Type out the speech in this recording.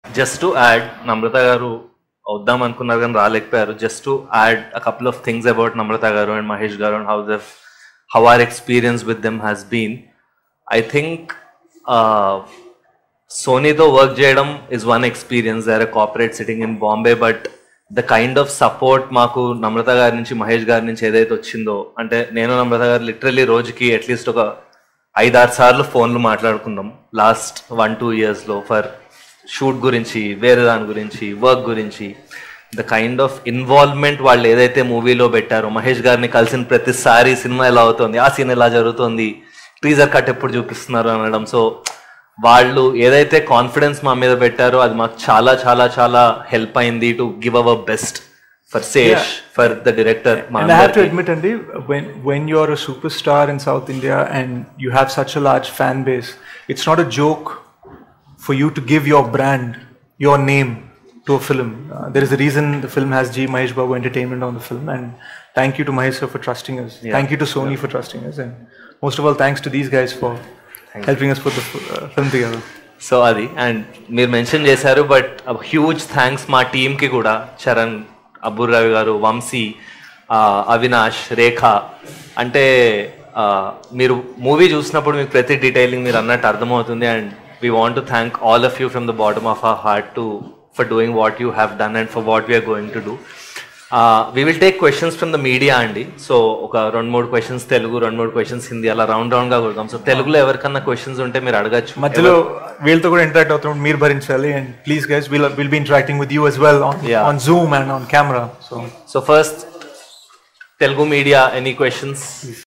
Just to add నమ్రత గారు వద్దాం అనుకున్నారు కానీ రాలేకపోయారు just to add a couple of things about Namrata garu and Mahesh garu and how the how are experience with them has been I think సోనీతో work చేయడం is one experience there corporate sitting in Bombay but the kind of support మాకు నమ్రత గారి నుంచి మహేష్ గారి నుంచి ఏదైతే వచ్చిందో అంటే నేను నమ్రత గారు లిటరలీ రోజుకి అట్లీస్ట్ ఒక ఐదారు సార్లు ఫోన్లు మాట్లాడుకున్నాం లాస్ట్ వన్ టూ ఇయర్స్లో ఫర్ షూట్ గురించి వేరే దాని గురించి వర్క్ గురించి ద కైండ్ ఆఫ్ ఇన్వాల్వ్మెంట్ వాళ్ళు ఏదైతే మూవీలో పెట్టారో మహేష్ గారిని కలిసిన ప్రతిసారి సినిమా ఎలా అవుతుంది ఆ సీన్ ఎలా జరుగుతుంది టీజర్ కట్ ఎప్పుడు చూపిస్తున్నారు అనడం సో వాళ్ళు ఏదైతే కాన్ఫిడెన్స్ మా మీద పెట్టారో అది మాకు చాలా చాలా చాలా హెల్ప్ అయింది to give our best for Sesh for the director And I have to admit, Andy, when when you're a superstar in South India and you have such a large fan base, it's not a joke for you to give your brand, your name to a film. Uh, there is a reason the film has G Mahesh Babu Entertainment on the film, and thank you to Mahesh sir for trusting us. Thank you to Sony for trusting us, and most of all, thanks to these guys for helping us put the f- uh, film together. So అది and మీరు mention చేశారు but huge thanks మా టీంకి కూడా చరణ్ అబ్బుర్ రవి గారు వంశీ ఆ, అవినాష్ రేఖ అంటే ఆ, మీరు మూవీ చూసినప్పుడు మీకు ప్రతి డీటెయిలింగ్ మీరు అన్నట్టు అర్థమవుతుంది and we want to thank all of you from the bottom of our heart to for doing what you have done and for what we are going to do we will take questions from the media అండి so ఒక రెండు మూడు questions Telugu రెండు మూడు questions Hindi అలా round round గా కొడతాం so తెలుగులో ఎవరికన్నా క్వశ్చన్స్ ఉంటే మీరు అడగచ్చు మధ్యలో వీళ్ళతో కూడా ఇంటరాక్ట్ అవుతున్నాం మీరు భరించాలి and please guys will will be interacting with you as well on Yeah. on Zoom and on camera. So So first, Telugu media, any questions?